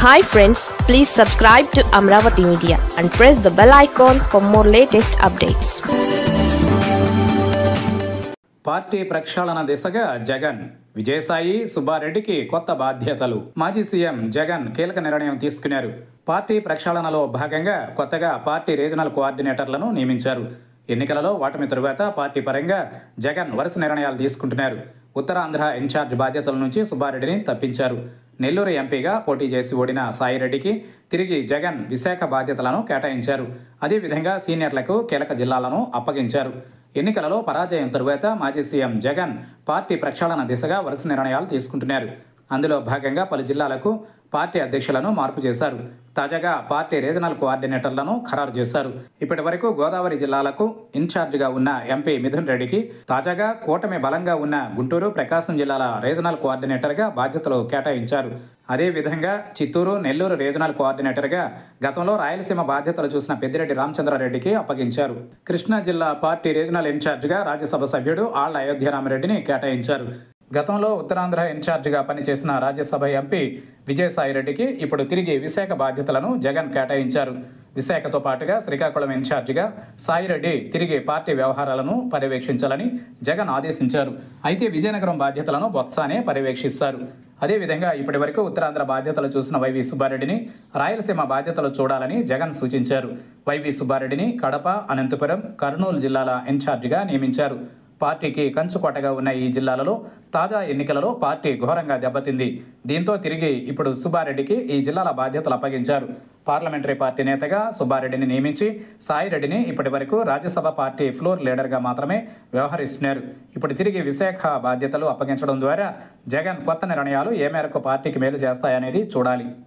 hi friends please subscribe to Amaravati media and press the bell icon for more latest updates party ప్రక్షాళన దిశగా జగన్ విజయసాయి సుబ్బారెడ్డికి కొత్త బాధ్యతలు మాజీ CM Jagan కీలక నిర్ణయం తీసుకున్నారు పార్టీ ప్రక్షాళనలో భాగంగా కొత్తగా పార్టీ రీజనల్ కోఆర్డినేటర్లను నియమించారు ఎన్నికలలో ఓటమి తరువాత పార్టీ పరంగా జగన్ వరుస నిర్ణయాలు తీసుకుంటున్నారు ఉత్తరాంధ్ర ఇన్ఛార్జ్ బాధ్యతల నుంచి సుబ్బారెడ్డిని తప్పించారు నెల్లూరు ఎంపీగా పోటీ చేసి ఓడిన సాయిరెడ్డికి తిరిగి జగన్ విశాఖ బాధ్యతలను కేటాయించారు అదేవిధంగా సీనియర్లకు కీలక జిల్లాలను అప్పగించారు ఎన్నికలలో పరాజయం తరువాత మాజీ సీఎం జగన్ పార్టీ ప్రక్షాళన దిశగా వరుస నిర్ణయాలు తీసుకుంటున్నారు అందులో భాగంగా పలు జిల్లాలకు పార్టీ అధ్యక్షులను మార్పు చేశారు తాజాగా పార్టీ రీజనల్ కోఆర్డినేటర్లను ఖరారు చేశారు ఇప్పటి వరకు గోదావరి జిల్లాలకు ఇన్ఛార్జిగా ఉన్న ఎంపీ మిథున్ రెడ్డికి తాజాగా కూటమి బలంగా ఉన్న గుంటూరు ప్రకాశం జిల్లాల రీజనల్ కోఆర్డినేటర్గా బాధ్యతలు కేటాయించారు అదేవిధంగా చిత్తూరు నెల్లూరు రీజనల్ కోఆర్డినేటర్గా గతంలో రాయలసీమ బాధ్యతలు చూసిన పెద్దిరెడ్డి రామచంద్రారెడ్డికి అప్పగించారు కృష్ణా జిల్లా పార్టీ రీజనల్ ఇన్ఛార్జిగా రాజ్యసభ సభ్యుడు ఆళ్ల అయోధ్యరామరెడ్డిని కేటాయించారు గతంలో ఉత్తరాంధ్ర ఇన్ఛార్జిగా పనిచేసిన రాజ్యసభ ఎంపీ విజయసాయిరెడ్డికి ఇప్పుడు తిరిగి విశాఖ బాధ్యతలను జగన్ కేటాయించారు విశాఖతో పాటుగా శ్రీకాకుళం ఇన్ఛార్జిగా సాయిరెడ్డి తిరిగి పార్టీ వ్యవహారాలను పర్యవేక్షించాలని జగన్ ఆదేశించారు అయితే విజయనగరం బాధ్యతలను బొత్సానే పర్యవేక్షిస్తారు అదేవిధంగా ఇప్పటి వరకు ఉత్తరాంధ్ర బాధ్యతలు చూసిన వైవి సుబ్బారెడ్డిని రాయలసీమ బాధ్యతలు చూడాలని జగన్ సూచించారు వైవి సుబ్బారెడ్డిని కడప అనంతపురం కర్నూలు జిల్లాల ఇన్ఛార్జిగా నియమించారు పార్టీకి కంచుకోటగా ఉన్న ఈ జిల్లాలలో తాజా ఎన్నికలలో పార్టీ ఘోరంగా దెబ్బతింది దీంతో తిరిగి ఇప్పుడు సుబ్బారెడ్డికి ఈ జిల్లాల బాధ్యతలు అప్పగించారు పార్లమెంటరీ పార్టీ నేతగా సుబ్బారెడ్డిని నియమించి సాయిరెడ్డిని ఇప్పటి వరకు రాజ్యసభ పార్టీ ఫ్లోర్ లీడర్గా మాత్రమే వ్యవహరిస్తున్నారు ఇప్పుడు తిరిగి విశాఖ బాధ్యతలు అప్పగించడం ద్వారా జగన్ కొత్త నిర్ణయాలు ఏ మేరకు పార్టీకి మేలు చేస్తాయనేది చూడాలి